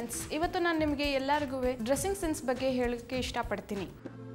sense ಇವತ್ತು ನಾನು ನಿಮಗೆ ಎಲ್ಲರಿಗೂ ಡ್ರೆಸ್ಸಿಂಗ್ ಸೆನ್ಸ್ ಬಗ್ಗೆ ಹೇಳೋಕ್ಕೆ ಇಷ್ಟಪಡ್ತೀನಿ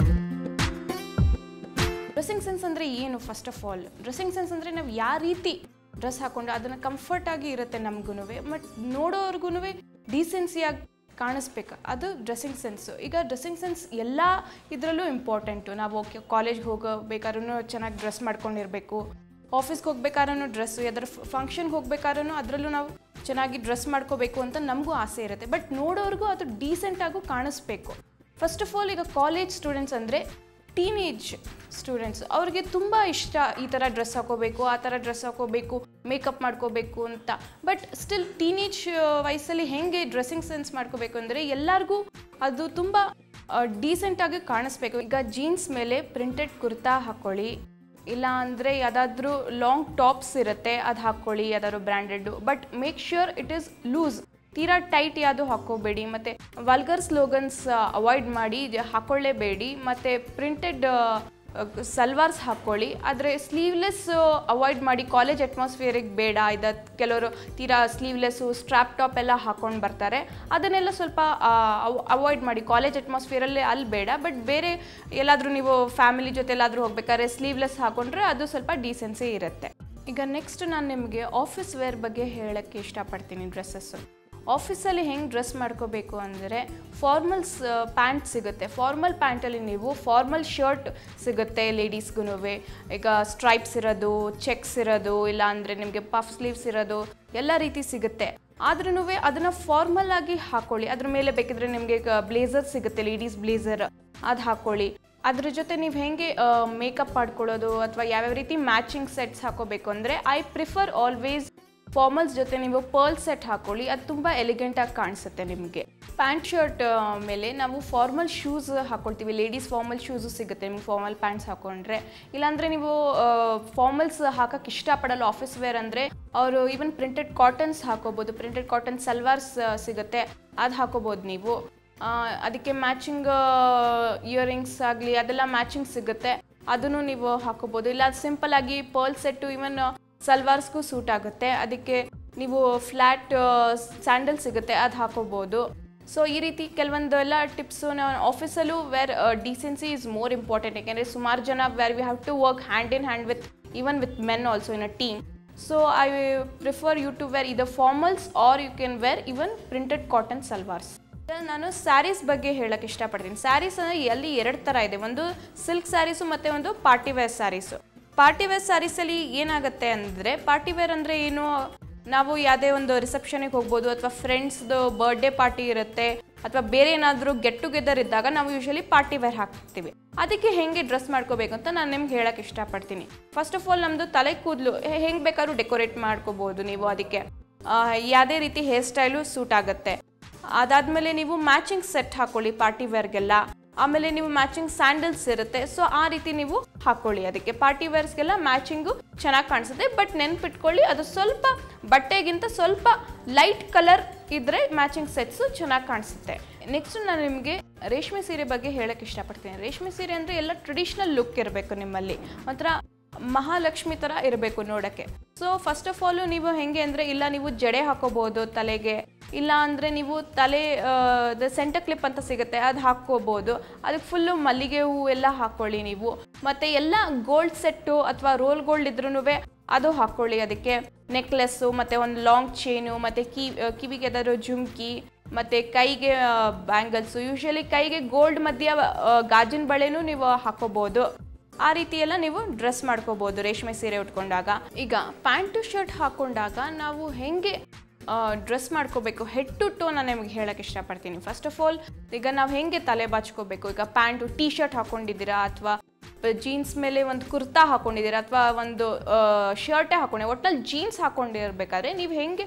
ಡ್ರೆಸ್ಸಿಂಗ್ ಸೆನ್ಸ್ ಅಂದರೆ ಏನು first of all dressing sense ಅಂದರೆ ನಾವು ಯಾವ ರೀತಿ ಡ್ರೆಸ್ ಹಾಕೊಂಡು ಅದನ್ನು ಕಂಫರ್ಟಾಗಿ ಇರುತ್ತೆ ನಮಗೂ ಬಟ್ ನೋಡೋರ್ಗು ಡೀಸೆನ್ಸಿಯಾಗಿ ಕಾಣಿಸ್ಬೇಕು ಅದು ಡ್ರೆಸ್ಸಿಂಗ್ ಸೆನ್ಸು ಈಗ ಡ್ರೆಸ್ಸಿಂಗ್ ಸೆನ್ಸ್ ಎಲ್ಲ ಇದರಲ್ಲೂ ಇಂಪಾರ್ಟೆಂಟು ನಾವು ಓಕೆ ಕಾಲೇಜ್ಗೆ ಹೋಗಬೇಕಾದ್ರೂ ಚೆನ್ನಾಗಿ ಡ್ರೆಸ್ ಮಾಡ್ಕೊಂಡಿರಬೇಕು ಆಫೀಸ್ಗೆ ಹೋಗ್ಬೇಕಾದ್ರೂ ಡ್ರೆಸ್ಸು ಯಾವ್ದಾರು ಫಂಕ್ಷನ್ಗೆ ಹೋಗ್ಬೇಕಾದ್ರೂ ಅದರಲ್ಲೂ ನಾವು ಚೆನ್ನಾಗಿ ಡ್ರೆಸ್ ಮಾಡ್ಕೋಬೇಕು ಅಂತ ನಮಗೂ ಆಸೆ ಇರುತ್ತೆ ಬಟ್ ನೋಡೋರ್ಗೂ ಅದು ಡೀಸೆಂಟಾಗೂ ಕಾಣಿಸ್ಬೇಕು ಫಸ್ಟ್ ಆಫ್ ಆಲ್ ಈಗ ಕಾಲೇಜ್ ಸ್ಟೂಡೆಂಟ್ಸ್ ಅಂದರೆ ಟೀನೇಜ್ ಸ್ಟೂಡೆಂಟ್ಸ್ ಅವ್ರಿಗೆ ತುಂಬ ಇಷ್ಟ ಈ ಥರ ಡ್ರೆಸ್ ಹಾಕೋಬೇಕು ಆ ಥರ ಡ್ರೆಸ್ ಹಾಕೋಬೇಕು ಮೇಕಪ್ ಮಾಡ್ಕೋಬೇಕು ಅಂತ ಬಟ್ ಸ್ಟಿಲ್ ಟೀನೇಜ್ ವಯಸ್ಸಲ್ಲಿ ಹೆಂಗೆ ಡ್ರೆಸ್ಸಿಂಗ್ ಸೆನ್ಸ್ ಮಾಡ್ಕೋಬೇಕು ಅಂದರೆ ಎಲ್ಲರಿಗೂ ಅದು ತುಂಬ ಡೀಸೆಂಟಾಗಿ ಕಾಣಿಸ್ಬೇಕು ಈಗ ಜೀನ್ಸ್ ಮೇಲೆ ಪ್ರಿಂಟೆಡ್ ಕುರ್ತಾ ಹಾಕ್ಕೊಳ್ಳಿ ಇಲ್ಲ ಅಂದರೆ ಯಾವುದಾದ್ರೂ ಲಾಂಗ್ ಟಾಪ್ಸ್ ಇರುತ್ತೆ ಅದು ಹಾಕ್ಕೊಳ್ಳಿ ಯಾವ್ದಾದ್ರು branded but make sure it is loose ತೀರಾ ಟೈಟ್ ಯಾವುದು ಹಾಕೋಬೇಡಿ ಮತ್ತು ವಲ್ಗರ್ ಸ್ಲೋಗನ್ಸ್ ಅವಾಯ್ಡ್ ಮಾಡಿ ಇದು ಹಾಕೊಳ್ಳೇಬೇಡಿ ಮತ್ತು ಪ್ರಿಂಟೆಡ್ ಸಲ್ವಾರ್ಸ್ ಹಾಕ್ಕೊಳ್ಳಿ ಆದರೆ ಸ್ಲೀವ್ಲೆಸ್ ಅವಾಯ್ಡ್ ಮಾಡಿ ಕಾಲೇಜ್ ಅಟ್ಮಾಸ್ಫಿಯರಿಗೆ ಬೇಡ ಇದು ಕೆಲವರು ತೀರಾ ಸ್ಲೀವ್ಲೆಸ್ಸು ಸ್ಟ್ರಾಪ್ ಟಾಪ್ ಎಲ್ಲ ಹಾಕ್ಕೊಂಡು ಬರ್ತಾರೆ ಅದನ್ನೆಲ್ಲ ಸ್ವಲ್ಪ ಅವಾಯ್ಡ್ ಮಾಡಿ ಕಾಲೇಜ್ ಅಟ್ಮಾಸ್ಫಿಯರಲ್ಲಿ ಅಲ್ಲಿ ಬೇಡ ಬಟ್ ಬೇರೆ ಎಲ್ಲಾದರೂ ನೀವು ಫ್ಯಾಮಿಲಿ ಜೊತೆ ಎಲ್ಲಾದರೂ ಹೋಗ್ಬೇಕಾದ್ರೆ ಸ್ಲೀವ್ಲೆಸ್ ಹಾಕೊಂಡ್ರೆ ಅದು ಸ್ವಲ್ಪ ಡೀಸೆನ್ಸಿ ಇರುತ್ತೆ ಈಗ ನೆಕ್ಸ್ಟ್ ನಾನು ನಿಮಗೆ ಆಫೀಸ್ ವೇರ್ ಬಗ್ಗೆ ಹೇಳೋಕ್ಕೆ ಇಷ್ಟಪಡ್ತೀನಿ ಡ್ರೆಸ್ಸಸ್ಸು ಆಫೀಸಲ್ಲಿ ಹೆಂಗೆ ಡ್ರೆಸ್ ಮಾಡ್ಕೋಬೇಕು ಅಂದರೆ ಫಾರ್ಮಲ್ಸ್ ಪ್ಯಾಂಟ್ ಸಿಗುತ್ತೆ ಫಾರ್ಮಲ್ ಪ್ಯಾಂಟಲ್ಲಿ ನೀವು ಫಾರ್ಮಲ್ ಶರ್ಟ್ ಸಿಗುತ್ತೆ ಲೇಡೀಸ್ಗೂ ಈಗ ಸ್ಟ್ರೈಪ್ಸ್ ಇರೋದು ಚೆಕ್ಸ್ ಇರೋದು ಇಲ್ಲ ಅಂದರೆ ನಿಮಗೆ ಪಫ್ ಸ್ಲೀವ್ಸ್ ಇರೋದು ಎಲ್ಲ ರೀತಿ ಸಿಗುತ್ತೆ ಆದ್ರೂ ಅದನ್ನು ಫಾರ್ಮಲ್ ಆಗಿ ಹಾಕೊಳ್ಳಿ ಅದ್ರ ಮೇಲೆ ಬೇಕಿದ್ರೆ ನಿಮಗೆ ಈಗ ಬ್ಲೇಸರ್ ಸಿಗುತ್ತೆ ಲೇಡೀಸ್ ಬ್ಲೇಸರ್ ಅದು ಹಾಕೊಳ್ಳಿ ಅದ್ರ ಜೊತೆ ನೀವು ಹೆಂಗೆ ಮೇಕಪ್ ಮಾಡ್ಕೊಳ್ಳೋದು ಅಥವಾ ಯಾವ್ಯಾವ ರೀತಿ ಮ್ಯಾಚಿಂಗ್ ಸೆಟ್ಸ್ ಹಾಕೋಬೇಕು ಅಂದರೆ ಐ ಪ್ರಿಫರ್ ಆಲ್ವೇಸ್ ಫಾರ್ಮಲ್ಸ್ ಜೊತೆ ನೀವು ಪರ್ಲ್ ಸೆಟ್ ಹಾಕೊಳ್ಳಿ ಅದು ತುಂಬ ಎಲಿಗೆಂಟಾಗಿ ಕಾಣಿಸುತ್ತೆ ನಿಮಗೆ ಪ್ಯಾಂಟ್ ಶರ್ಟ್ ಮೇಲೆ ನಾವು ಫಾರ್ಮಲ್ ಶೂಸ್ ಹಾಕೊಳ್ತೀವಿ ಲೇಡೀಸ್ ಫಾರ್ಮಲ್ ಶೂಸು ಸಿಗುತ್ತೆ ನಿಮ್ಗೆ ಫಾರ್ಮಲ್ ಪ್ಯಾಂಟ್ಸ್ ಹಾಕೊಂಡ್ರೆ ಇಲ್ಲಾಂದರೆ ನೀವು ಫಾರ್ಮಲ್ಸ್ ಹಾಕಕ್ಕೆ ಇಷ್ಟಪಡಲ್ಲ ಆಫೀಸ್ ವೇರ್ ಅಂದರೆ ಅವರು ಈವನ್ ಪ್ರಿಂಟೆಡ್ ಕಾಟನ್ಸ್ ಹಾಕೋಬೋದು ಪ್ರಿಂಟೆಡ್ ಕಾಟನ್ ಸಲ್ವಾರ್ಸ್ ಸಿಗುತ್ತೆ ಅದು ಹಾಕೋಬೋದು ನೀವು ಆ, ಅದಕ್ಕೆ ಮ್ಯಾಚಿಂಗ್ ಇಯರಿಂಗ್ಸ್ ಆಗಲಿ ಅದೆಲ್ಲ ಮ್ಯಾಚಿಂಗ್ ಸಿಗುತ್ತೆ ಅದನ್ನು ನೀವು ಹಾಕೋಬೋದು ಇಲ್ಲ ಸಿಂಪಲ್ ಆಗಿ ಪರ್ಲ್ ಸೆಟ್ಟು ಇವನ್ ಸಲ್ವಾರ್ಸ್ಗೂ ಸೂಟ್ ಆಗುತ್ತೆ ಅದಕ್ಕೆ ನೀವು ಫ್ಲ್ಯಾಟ್ ಸ್ಯಾಂಡಲ್ ಸಿಗುತ್ತೆ ಅದು ಹಾಕೋಬೋದು ಸೊ ಈ ರೀತಿ ಕೆಲವೊಂದು ಎಲ್ಲ ಟಿಪ್ಸು ನಾವು ಆಫೀಸಲ್ಲೂ wear decency is more important ಯಾಕೆಂದರೆ ಸುಮಾರು ಜನ where we have to work hand in hand with even with men also in a team so I prefer you to wear either formals or you can wear even printed cotton salwars ನಾನು ಸ್ಯಾರೀಸ್ ಬಗ್ಗೆ ಹೇಳಕ್ಕೆ ಇಷ್ಟಪಡ್ತೀನಿ ಸ್ಯಾರೀಸ್ ಅಂದರೆ ಎಲ್ಲಿ ಎರಡು ಥರ ಇದೆ ಒಂದು ಸಿಲ್ಕ್ ಸ್ಯಾರೀಸು ಮತ್ತು ಒಂದು party wear saris party wear ಸ್ಯಾರೀಸಲ್ಲಿ ಏನಾಗುತ್ತೆ ಅಂದರೆ ಪಾರ್ಟಿ ವೇರ್ ಅಂದರೆ ಏನು ನಾವು ಯಾವುದೇ ಒಂದು ರಿಸೆಪ್ಷನಿಗೆ ಹೋಗ್ಬೋದು ಅಥವಾ ಫ್ರೆಂಡ್ಸ್ದು ಬರ್ಡೇ ಪಾರ್ಟಿ ಇರುತ್ತೆ ಅಥವಾ ಬೇರೆ ಏನಾದರೂ ಗೆಟ್ ಟುಗೆದರ್ ಇದ್ದಾಗ ನಾವು ಯೂಶಲಿ ಪಾರ್ಟಿ ವೇರ್ ಹಾಕ್ತೀವಿ ಅದಕ್ಕೆ ಹೆಂಗೆ ಡ್ರೆಸ್ ಮಾಡ್ಕೋಬೇಕು ಅಂತ ನಾನು ನಿಮ್ಗೆ ಹೇಳಕ್ಕೆ ಇಷ್ಟಪಡ್ತೀನಿ ಫಸ್ಟ್ ಆಫ್ ಆಲ್ ನಮ್ಮದು ತಲೆ ಕೂದಲು ಹೆಂಗೆ ಬೇಕಾದ್ರೂ ಡೆಕೋರೇಟ್ ಮಾಡ್ಕೋಬೋದು ನೀವು ಅದಕ್ಕೆ ಆ, ಯಾವುದೇ ರೀತಿ ಹೇರ್ ಸ್ಟೈಲು ಸೂಟ್ ಆಗುತ್ತೆ ಅದಾದಮೇಲೆ ನೀವು ಮ್ಯಾಚಿಂಗ್ ಸೆಟ್ ಹಾಕೊಳ್ಳಿ ಪಾರ್ಟಿ ವೇರ್ಗೆಲ್ಲ ಆಮೇಲೆ ನೀವು ಮ್ಯಾಚಿಂಗ್ ಸ್ಯಾಂಡಲ್ಸ್ ಇರುತ್ತೆ ಸೊ ಆ ರೀತಿ ನೀವು ಹಾಕೊಳ್ಳಿ ಅದಕ್ಕೆ ಪಾರ್ಟಿ ವೇರ್ಸ್ಗೆಲ್ಲ ಮ್ಯಾಚಿಂಗು ಚೆನ್ನಾಗಿ ಕಾಣಿಸುತ್ತೆ ಬಟ್ ನೆನ್ಪಿಟ್ಕೊಳ್ಳಿ ಅದು ಸ್ವಲ್ಪ ಬಟ್ಟೆಗಿಂತ ಸ್ವಲ್ಪ ಲೈಟ್ ಕಲರ್ ಇದ್ದರೆ ಮ್ಯಾಚಿಂಗ್ ಸೆಟ್ಸು ಚೆನ್ನಾಗಿ ಕಾಣಿಸುತ್ತೆ ನೆಕ್ಸ್ಟ್ ನಾನು ನಿಮಗೆ ರೇಷ್ಮೆ ಸೀರೆ ಬಗ್ಗೆ ಹೇಳಕ್ಕೆ ಇಷ್ಟಪಡ್ತೀನಿ ರೇಷ್ಮೆ ಸೀರೆ ಅಂದರೆ ಎಲ್ಲ ಟ್ರೆಡಿಷ್ನಲ್ ಲುಕ್ ಇರಬೇಕು ನಿಮ್ಮಲ್ಲಿ ಒಂಥರ ಮಹಾಲಕ್ಷ್ಮಿ ಥರ ಇರಬೇಕು ನೋಡೋಕ್ಕೆ ಸೊ ಫಸ್ಟ್ ಆಫ್ ಆಲು ನೀವು ಹೆಂಗೆ ಅಂದರೆ ಇಲ್ಲ ನೀವು ಜಡೆ ಹಾಕೋಬೋದು ತಲೆಗೆ ಇಲ್ಲ ಅಂದರೆ ನೀವು ತಲೆ ಸೆಂಟರ್ ಕ್ಲಿಪ್ ಅಂತ ಸಿಗುತ್ತೆ ಅದು ಹಾಕ್ಕೋಬೋದು ಅದಕ್ಕೆ ಫುಲ್ಲು ಮಲ್ಲಿಗೆ ಹೂವು ಎಲ್ಲ ಹಾಕ್ಕೊಳ್ಳಿ ನೀವು ಮತ್ತು ಎಲ್ಲ ಗೋಲ್ಡ್ ಸೆಟ್ಟು ಅಥವಾ ರೋಲ್ ಗೋಲ್ಡ್ ಇದ್ರೂ ಅದು ಹಾಕ್ಕೊಳ್ಳಿ ಅದಕ್ಕೆ ನೆಕ್ಲೆಸ್ಸು ಮತ್ತು ಒಂದು ಲಾಂಗ್ ಚೈನು ಮತ್ತು ಕಿ ಕಿವಿಗೆ ಯಾವ್ದಾದ್ರು ಜುಮ್ಕಿ ಮತ್ತು ಕೈಗೆ ಬ್ಯಾಂಗಲ್ಸು ಯೂಶಲಿ ಕೈಗೆ ಗೋಲ್ಡ್ ಮಧ್ಯ ಆ, ಗಾಜಿನ ಬಳೆನೂ ನೀವು ಹಾಕೋಬೋದು ಆ ರೀತಿ ಎಲ್ಲ ನೀವು ಡ್ರೆಸ್ ಮಾಡ್ಕೋಬೋದು ರೇಷ್ಮೆ ಸೀರೆ ಉಟ್ಕೊಂಡಾಗ ಈಗ ಪ್ಯಾಂಟು ಶರ್ಟ್ ಹಾಕೊಂಡಾಗ ನಾವು ಹೆಂಗೆ ಡ್ರೆಸ್ ಮಾಡ್ಕೋಬೇಕು ಹೆಡ್ ಟು ಟೋ ನಾನು ನಿಮಗೆ ಹೇಳಕ್ಕೆ ಇಷ್ಟಪಡ್ತೀನಿ ಫಸ್ಟ್ ಆಫ್ ಆಲ್ ಈಗ ನಾವು ಹೆಂಗೆ ತಲೆ ಬಾಚ್ಕೋಬೇಕು ಈಗ ಪ್ಯಾಂಟು ಟೀ ಶರ್ಟ್ ಹಾಕೊಂಡಿದ್ದೀರಾ ಅಥವಾ ಜೀನ್ಸ್ ಮೇಲೆ ಒಂದು ಕುರ್ತಾ ಹಾಕೊಂಡಿದ್ದೀರಾ ಅಥವಾ ಒಂದು ಶರ್ಟೇ ಹಾಕೊಂಡಿ ಒಟ್ಟಲ್ಲಿ ಜೀನ್ಸ್ ಹಾಕೊಂಡಿರ್ಬೇಕಾದ್ರೆ ನೀವು ಹೆಂಗೆ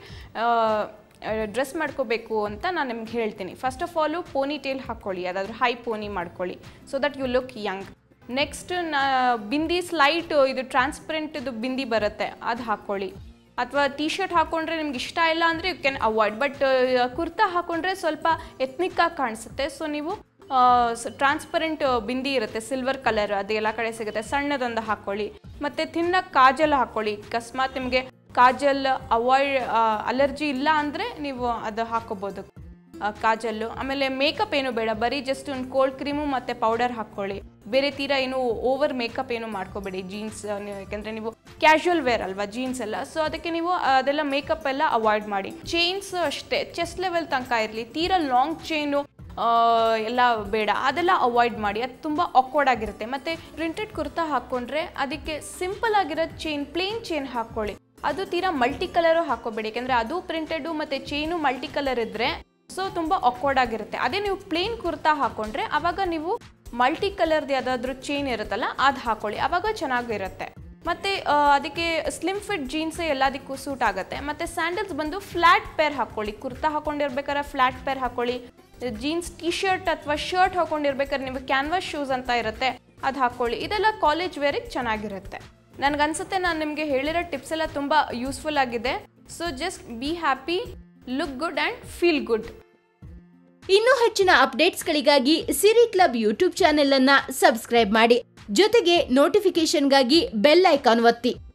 ಡ್ರೆಸ್ ಮಾಡ್ಕೋಬೇಕು ಅಂತ ನಾನು ನಿಮ್ಗೆ ಹೇಳ್ತೀನಿ first of all pony tail ಹಾಕ್ಕೊಳ್ಳಿ ಅದಾದ್ರೂ ಹೈ ಪೋನಿ ಮಾಡ್ಕೊಳ್ಳಿ so that you look young next ನಾ ಬಿಂದಿ ಸ್ಲೈಟ್ ಇದು ಟ್ರಾನ್ಸ್ಪರೆಂಟ್ ಇದು ಬಿಂದಿ ಬರುತ್ತೆ ಅದು ಹಾಕ್ಕೊಳ್ಳಿ ಅಥವಾ ಟೀ ಶರ್ಟ್ ಹಾಕ್ಕೊಂಡ್ರೆ ನಿಮ್ಗೆ ಇಷ್ಟ ಇಲ್ಲ ಅಂದರೆ you can avoid but kurta ಹಾಕ್ಕೊಂಡ್ರೆ ಸ್ವಲ್ಪ ಎತ್ನಿಕ್ಕಾಗಿ ಕಾಣಿಸುತ್ತೆ ಸೊ ನೀವು ಟ್ರಾನ್ಸ್ಪರೆಂಟ್ ಬಿಂದಿ ಇರುತ್ತೆ ಸಿಲ್ವರ್ ಕಲರ್ ಅದು ಎಲ್ಲ ಕಡೆ ಸಿಗುತ್ತೆ ಸಣ್ಣದೊಂದು ಹಾಕ್ಕೊಳ್ಳಿ ಮತ್ತು ತಿನ್ನಕ್ಕೆ ಕಾಜಲ್ ಹಾಕ್ಕೊಳ್ಳಿ ಅಕಸ್ಮಾತ್ ನಿಮಗೆ ಕಾಜಲ್ ಅವಾಯ್ಡ್ ಅಲರ್ಜಿ ಇಲ್ಲ ಅಂದರೆ ನೀವು ಅದು ಹಾಕೋಬೋದು ಆ, ಕಾಜಲ್ಲು ಆಮೇಲೆ ಮೇಕಪ್ ಏನು ಬೇಡ ಬರೀ ಜಸ್ಟ್ ಒಂದು ಕೋಲ್ಡ್ ಕ್ರೀಮು ಮತ್ತು ಪೌಡರ್ ಹಾಕ್ಕೊಳ್ಳಿ ಬೇರೆ ತೀರಾ ಏನು ಓವರ್ ಮೇಕಪ್ ಏನು ಮಾಡ್ಕೋಬೇಡಿ ಜೀನ್ಸ್ ಯಾಕೆಂದರೆ ನೀವು ಕ್ಯಾಶುವಲ್ ವೇರ್ ಅಲ್ವಾ ಜೀನ್ಸ್ ಎಲ್ಲ ಸೊ ಅದಕ್ಕೆ ನೀವು ಅದೆಲ್ಲ ಮೇಕಪ್ ಎಲ್ಲ ಅವಾಯ್ಡ್ ಮಾಡಿ ಚೈನ್ಸ್ ಅಷ್ಟೇ ಚೆಸ್ಟ್ ಲೆವೆಲ್ ತನಕ ಇರಲಿ ತೀರಾ ಲಾಂಗ್ ಚೈನು ಎಲ್ಲ ಬೇಡ ಅದೆಲ್ಲ ಅವಾಯ್ಡ್ ಮಾಡಿ ಅದು ತುಂಬ ಆಕ್ವರ್ಡ್ ಆಗಿರುತ್ತೆ ಮತ್ತು ಪ್ರಿಂಟೆಡ್ ಕುರ್ತಾ ಹಾಕ್ಕೊಂಡ್ರೆ ಅದಕ್ಕೆ ಸಿಂಪಲ್ ಆಗಿರೋ ಚೈನ್ ಪ್ಲೇನ್ ಚೈನ್ ಹಾಕ್ಕೊಳ್ಳಿ ಅದು ತೀರಾ ಮಲ್ಟಿ ಕಲರು ಹಾಕೋಬೇಡಿ ಯಾಕೆಂದರೆ ಅದು ಪ್ರಿಂಟೆಡು ಮತ್ತು ಚೈನು ಮಲ್ಟಿ ಕಲರ್ ಇದ್ದರೆ ಸೊ ತುಂಬ ಆಕ್ವರ್ಡ್ ಆಗಿರುತ್ತೆ ಅದೇ ನೀವು ಪ್ಲೇನ್ ಕುರ್ತಾ ಹಾಕ್ಕೊಂಡ್ರೆ ಅವಾಗ ನೀವು ಮಲ್ಟಿ ಕಲರ್ದು ಯಾವುದಾದ್ರೂ ಚೈನ್ ಇರುತ್ತಲ್ಲ ಅದು ಹಾಕೊಳ್ಳಿ ಅವಾಗ ಚೆನ್ನಾಗಿರುತ್ತೆ ಮತ್ತು ಅದಕ್ಕೆ ಸ್ಲಿಮ್ ಫಿಟ್ ಜೀನ್ಸ್ ಎಲ್ಲದಕ್ಕೂ ಸೂಟ್ ಆಗುತ್ತೆ ಮತ್ತು ಸ್ಯಾಂಡಲ್ಸ್ ಬಂದು ಫ್ಲ್ಯಾಟ್ ಪೇರ್ ಹಾಕ್ಕೊಳ್ಳಿ ಕುರ್ತಾ ಹಾಕೊಂಡಿರ್ಬೇಕಾದ್ರೆ ಫ್ಲ್ಯಾಟ್ ಪೇರ್ ಹಾಕ್ಕೊಳ್ಳಿ ಜೀನ್ಸ್ ಟಿ ಶರ್ಟ್ ಅಥವಾ ಶರ್ಟ್ ಹಾಕೊಂಡಿರ್ಬೇಕಾದ್ರೆ ನೀವು ಕ್ಯಾನ್ವಾಸ್ ಶೂಸ್ ಅಂತ ಇರುತ್ತೆ ಅದು ಹಾಕ್ಕೊಳ್ಳಿ ಇದೆಲ್ಲ ಕಾಲೇಜ್ ವೇರಿಗೆ ಚೆನ್ನಾಗಿರುತ್ತೆ ನನಗನ್ಸುತ್ತೆ ನಾನು ನಿಮಗೆ ಹೇಳಿರೋ ಟಿಪ್ಸ್ ಎಲ್ಲ ತುಂಬ ಯೂಸ್ಫುಲ್ ಆಗಿದೆ so just be happy look good and feel good ಇನ್ನೂ ಹೆಚ್ಚಿನ ಅಪ್ಡೇಟ್ಸ್ಗಳಿಗಾಗಿ ಸಿರಿ ಕ್ಲಬ್ ಯೂಟ್ಯೂಬ್ ಚಾನೆಲ್ ಅನ್ನ ಸಬ್ಸ್ಕ್ರೈಬ್ ಮಾಡಿ ಜೊತೆಗೆ ನೋಟಿಫಿಕೇಶನ್ಗಾಗಿ ಬೆಲ್ ಐಕಾನ್ ಒತ್ತಿ